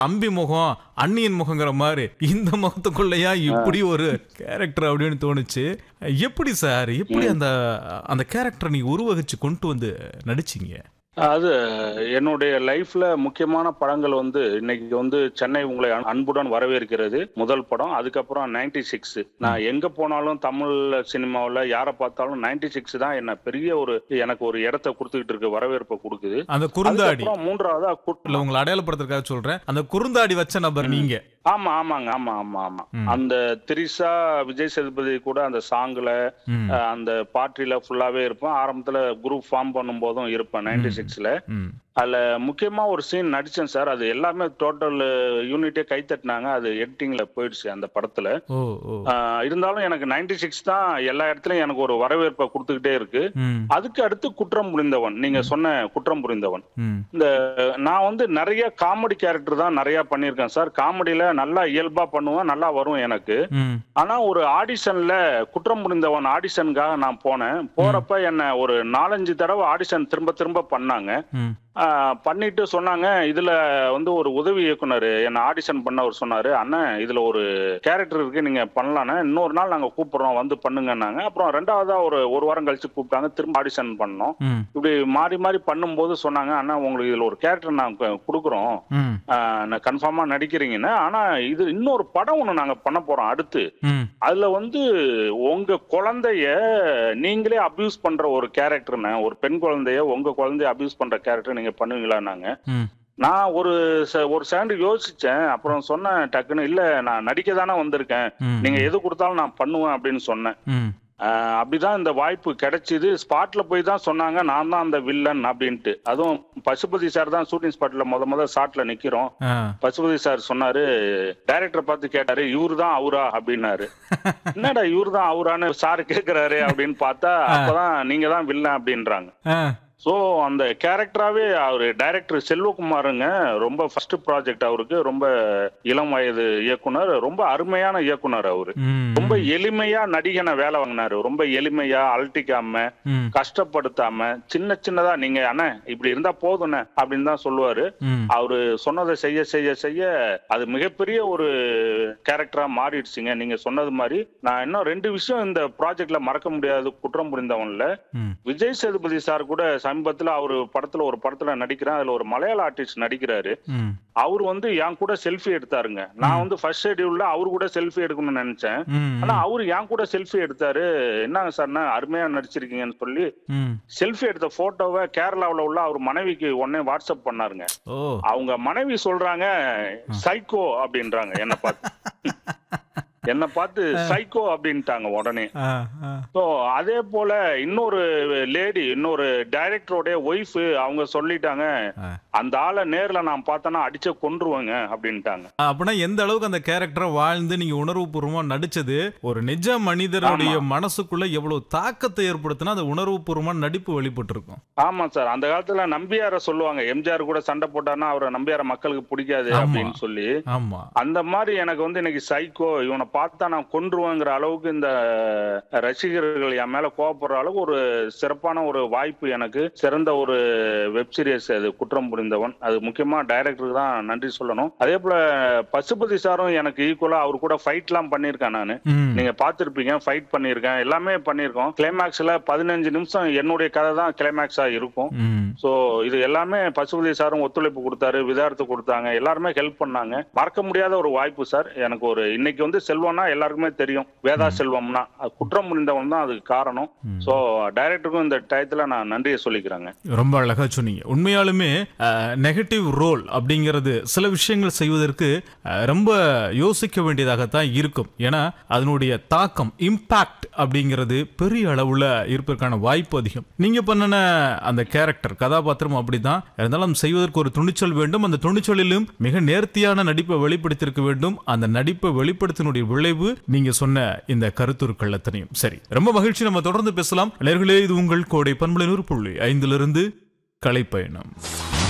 அம்பி முகம் அண்ணியின் முகங்கிற மாதிரி இந்த முகத்துக்குள்ளயா இப்படி ஒரு கேரக்டர் அப்படின்னு தோணுச்சு எப்படி சார் எப்படி அந்த அந்த கேரக்டரை நீங்க உருவகிச்சு கொண்டு வந்து நடிச்சீங்க அது என்னுடைய லைஃப்ல முக்கியமான படங்கள் வந்து இன்னைக்கு வந்து சென்னை உங்களை அன்- அன்புடன் வரவேற்கிறது முதல் படம் அதுக்கப்புறம் நைன்டி சிக்ஸ் நான் எங்க போனாலும் தமிழ் சினிமாவில் யாரை பார்த்தாலும் நைன்டி சிக்ஸ் தான் என்ன பெரிய ஒரு எனக்கு ஒரு இடத்த கொடுத்துக்கிட்டு இருக்கு வரவேற்பை கொடுக்குது அந்த குறுந்தாடி அதுக்கப்புறம் மூன்றாவதா கு- இல்ல உங்களை அடையாளப்படுத்துறதுக்காக சொல்றேன் அந்த குறுந்தாடி வச்ச நபர் நீங்க ஆமா ஆமாங்க ஆமா ஆமா ஆமா ம். அந்த திரிஷா விஜய் சேதுபதி கூட அந்த சாங்ல ம், அஹ், அந்த பார்ட்டில ஃபுல்லாவே இருப்பேன் ஆரம்பத்துல குரூப் ஃபார்ம் பண்ணும் போதும் இருப்பேன் நைன்டி சிக்ஸ்ல ம், அதுல முக்கியமா ஒரு சீன் நடிச்சேன் சார் அது எல்லாமே டோட்டல் யூனிட்டே கை தட்டினாங்க அது எடிட்டிங்ல போயிடுச்சு அந்த படத்துல ஓ ஓ ஆஹ் இருந்தாலும் எனக்கு நைன்டி சிக்ஸ் தான் எல்லா இடத்துலயும் எனக்கு ஒரு வரவேற்பை கொடுத்துக்கிட்டே இருக்கு ம், அதுக்கு அடுத்து குற்றம் புரிந்தவன் நீங்க சொன்ன குற்றம் புரிந்தவன் ம், இந்த நான் வந்து நிறைய காமெடி கேரக்டர் தான் நிறைய பண்ணியிருக்கேன் சார் காமெடியில நல்லா இயல்பா பண்ணுவேன் நல்லா வரும் எனக்கு ம், ஆனா ஒரு ஆடிஷன்ல குற்றம் புரிந்தவன் ஆடிஷனுக்காக நான் போனேன் போறப்ப என்ன ஒரு நாலஞ்சு தடவை ஆடிஷன் திரும்ப திரும்ப பண்ணாங்க ம், ஆஹ் பண்ணிட்டு சொன்னாங்க இதுல வந்து ஒரு உதவி இயக்குனர் என்ன ஆடிஷன் பண்ணவர் சொன்னாரு அண்ணன் இதுல ஒரு கேரக்டர் இருக்கு நீங்க பண்ணலான்னு இன்னொரு நாள் நாங்க கூப்பிடுறோம் வந்து பண்ணுங்கன்னாங்க அப்புறம் ரெண்டாவதா ஒரு ஒரு வாரம் கழிச்சு கூப்பிட்டாங்க திரும்ப ஆடிஷன் பண்ணோம் ம், இப்படி மாறி மாறி பண்ணும்போது சொன்னாங்க அண்ணா உங்களுக்கு இதுல ஒரு கேரக்டர் நாங்க கொடுக்குறோம் ம், ஆஹ் நான் கன்ஃபார்மா நடிக்கிறீங்கன்னு ஆனா இது இன்னொரு படம் ஒண்ணு நாங்க பண்ண போறோம் அடுத்து ம், அதுல வந்து உங்க குழந்தைய நீங்களே அபியூஸ் பண்ற ஒரு கேரக்டர்னு ஒரு பெண் குழந்தைய உங்க குழந்தைய அபியூஸ் பண்ற கேரக்டர் நீங்க பண்ணுவீங்களான்னாங்க ம், நான் ஒரு ச- ஒரு செகண்ட் யோசிச்சேன் அப்புறம் சொன்னேன் டக்குன்னு இல்ல நான் நடிக்க தானே வந்திருக்கேன் ம், நீங்க எது கொடுத்தாலும் நான் பண்ணுவேன் அப்படின்னு சொன்னேன் ம், ஆஹ் அப்படிதான் இந்த வாய்ப்பு கிடைச்சிது ஸ்பாட்ல போய் தான் சொன்னாங்க நான் தான் அந்த வில்லன் அப்படின்ட்டு அதுவும் பசுபதி சார் தான் ஷூட்டிங் ஸ்பாட்ல முத முத ஷாட்ல நிக்கிறோம் ஆ, பசுபதி சார் சொன்னாரு டைரக்டர் பார்த்து கேட்டாரு இவரு தான் அவரா அப்படின்னாரு என்னடா இவரு தான் அவரான்னு சார் கேக்குறாரு அப்படின்னு பார்த்தா அப்பதான் நீங்க தான் வில்லன் அப்படின்றாங்க ஆ, சோ அந்த கேரக்டராவே அவரு டைரக்டர் செல்வகுமாருங்க ரொம்ப ஃபர்ஸ்ட் ப்ராஜெக்ட் அவருக்கு ரொம்ப இளம் வயது இயக்குனர் ரொம்ப அருமையான இயக்குனர் அவரு ம், ரொம்ப எளிமையா நடிகனை வேலை வாங்கினாரு ரொம்ப எளிமையா அழட்டிக்காம ம், கஷ்டப்படுத்தாம சின்ன சின்னதா நீங்க அண்ணே இப்படி இருந்தா போதுண்ணே அப்படின்னு தான் சொல்லுவாரு ம், அவரு சொன்னதை செய்ய செய்ய செய்ய அது மிகப்பெரிய ஒரு கேரக்டரா மாறிடுச்சுங்க நீங்க சொன்னது மாதிரி நான் இன்னும் ரெண்டு விஷயம் இந்த ப்ராஜெக்ட்ல மறக்க முடியாது குற்றம் புரிந்தவன்ல ம், விஜய் சேதுபதி சார் கூட சமீபத்துல அவரு படத்துல ஒரு படத்துல நடிக்கிறேன் அதுல ஒரு மலையாள ஆர்டிஸ்ட் நடிக்கிறாரு ம், அவர் வந்து என் கூட செல்ஃபி எடுத்தாருங்க நான் வந்து ஃபர்ஸ்ட் ஷெட்யூல்ல அவரு கூட செல்ஃபி எடுக்கணும்னு நினைச்சேன் ம், ஆனா அவரு என் கூட செல்ஃபி எடுத்தாரு என்னங்க சார்னா அருமையா நடிச்சிருக்கீங்கன்னு சொல்லி ம். செல்ஃபி எடுத்த போட்டோவை கேரளாவுல உள்ள அவர் மனைவிக்கு உடனே வாட்ஸ்அப் பண்ணாருங்க ஓ அவங்க மனைவி சொல்றாங்க சைக்கோ அப்படின்றாங்க என்ன பார்த்து என்ன பார்த்து சைக்கோ அப்படின்ட்டாங்க உடனே ஆ, ஆ. ஸோ அதே போல இன்னொரு லேடி இன்னொரு டைரக்டரோடைய ஒய்ஃப் அவங்க சொல்லிட்டாங்க ஆ. அந்த ஆளை நேர்ல நான் பார்த்தேன்னா அடிச்ச கொன்றுவேங்க அப்படின்ட்டாங்க அப்படின்னா எந்த அளவுக்கு அந்த கேரக்டரை வாழ்ந்து நீங்க உணர்வுபூர்வமா நடிச்சது ஒரு நிஜ மனிதனுடைய மனசுக்குள்ள எவ்வளவு தாக்கத்தை ஏற்படுத்தினா அந்த உணர்வுபூர்வமா நடிப்பு வெளிப்பட்டு இருக்கும் ஆமா சார் அந்த காலத்துல நம்பியார சொல்லுவாங்க எம்ஜிஆர் கூட சண்டை போட்டாருன்னா அவரை நம்பியார மக்களுக்கு பிடிக்காது ஆமா. அப்படின்னு சொல்லி ஆமா அந்த மாதிரி எனக்கு வந்து இன்னைக்கு சைக்கோ இவனை பார்த்தா நான் கொன்றுவேங்கிற அளவுக்கு இந்த ரசிகர்கள் என் மேல கோவப்படுற அளவுக்கு ஒரு சிறப்பான ஒரு வாய்ப்பு எனக்கு சிறந்த ஒரு வெப் சீரிஸ் அது குற்றம் புரிந்தவன் அது முக்கியமா டைரக்டருக்கு தான் நன்றி சொல்லணும் அதே போல பசுபதி சாரும் எனக்கு ஈக்குவலா அவர் கூட ஃபைட்லாம் பண்ணியிருக்கேன் நான் ம், நீங்க பார்த்திருப்பீங்க ஃபைட் பண்ணியிருக்கேன் எல்லாமே பண்ணியிருக்கோம் கிளைமேக்ஸ்ல பதினஞ்சு நிமிஷம் என்னுடைய கதை தான் கிளைமேக்ஸா இருக்கும் ம். சோ இது எல்லாமே பசுபதி சாரும் ஒத்துழைப்பு கொடுத்தாரு விதார்த்து கொடுத்தாங்க எல்லாருமே ஹெல்ப் பண்ணாங்க மறக்க முடியாத ஒரு வாய்ப்பு சார் எனக்கு ஒரு இன்னைக்கு வந்து செல்வம்னா எல்லாருக்குமே தெரியும் வேதா செல்வம்னா அது குற்றம் புரிந்தவன் தான் அதுக்கு காரணம் சோ டைரக்டருக்கும் இந்த டயத்துல நான் நன்றியை சொல்லிக்கிறேங்க ரொம்ப அழகா சொன்னீங்க உண்மையாலுமே நெகட்டிவ் ரோல் அப்படிங்கிறது சில விஷயங்கள் செய்வதற்கு அஹ், ரொம்ப யோசிக்க வேண்டியதாகத்தான் இருக்கும் ஏன்னா அதனுடைய தாக்கம் இம்பாக்ட் அப்படிங்கிறது பெரிய அளவுல இருப்பதற்கான வாய்ப்பு அதிகம் நீங்க பண்ணின அந்த கேரக்டர் கதாபாத்திரம் அப்படிதான் இருந்தாலும் செய்வதற்கு ஒரு துணிச்சல் வேண்டும் அந்த துணிச்சலிலும் மிக நேர்த்தியான நடிப்பை வெளிப்படுத்தியிருக்க வேண்டும் அந்த நடிப்பை வெளிப்படுத்தினுடைய விளைவு நீங்க சொன்ன இந்த கருத்துருக்கள் அத்தனையும் சரி ரொம்ப மகிழ்ச்சி நம்ம தொடர்ந்து பேசலாம் நேர்களே இது உங்கள் கோடை பண்பலை நூறு புள்ளி ஐந்திலிருந்து கலைப்பயணம்